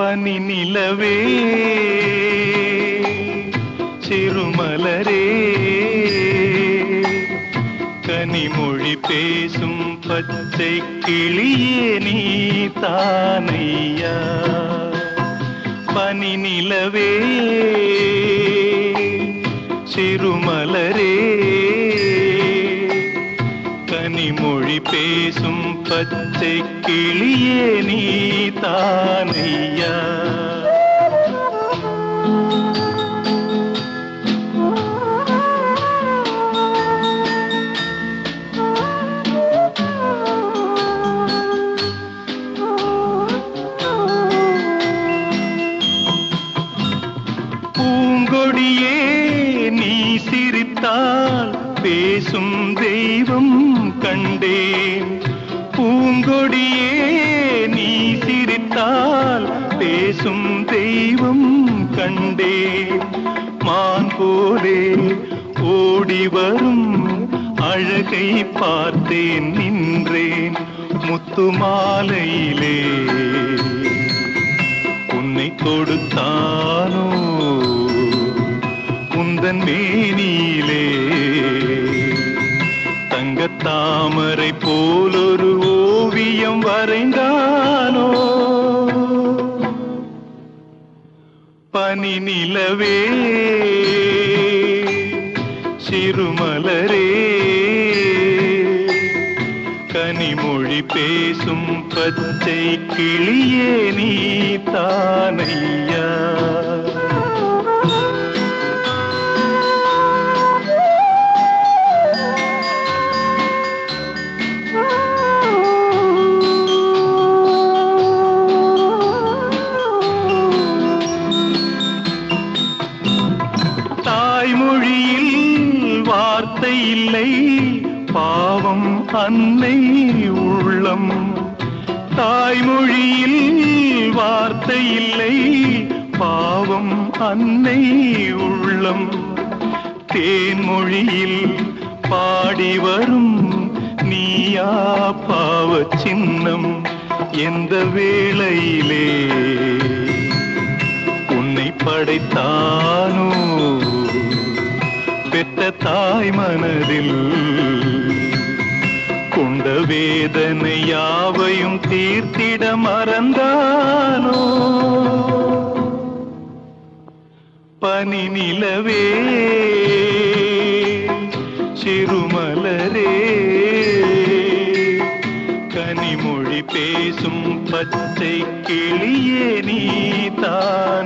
பனி நிலவே சிறுமலரே கனிமொழி பேசும் பச்சை கிளியே நீ தானையா பனி நிலவே சிறுமலரே கனிமொழி பேசும் பச்சை கிளியே நீ தானையா பூங்கொடியே நீ சிரித்தால் பேசும் தெய்வம் கண்டேன் பூங்கொடியே நீ சிரித்தால் பேசும் தெய்வம் கண்டேன் மான் போலே ஓடி வரும் அழகை பார்த்தேன் நின்றேன் முத்து மாலையிலே உன்னை கொடுத்தானோ உந்தன் மேனியிலே தங்கத் தாமரை போலொரு ஓவியம் வரைந்தானோ பனி நிலவே சிறுமலரே கனிமொழி பேசும் பச்சை கிளியே நீ தானையா தாய்மொழியில் வார்த்தை இல்லை பாவம் அன்னை உள்ளம் தாய்மொழியில் வார்த்தை இல்லை பாவம் அன்னை உள்ளம் தேன்மொழியில் பாடி வரும் நீயா பாவ சின்னம் எந்த வேளையிலே உன்னை படைத்தானோ பெற்ற தாய் மனதில் கொண்ட வேதனை யாவையும் தீர்த்திட மறந்தானோ பனி நிலவே சிறுமலரே கனிமொழி பேசும் பச்சை கிளியே நீ தான்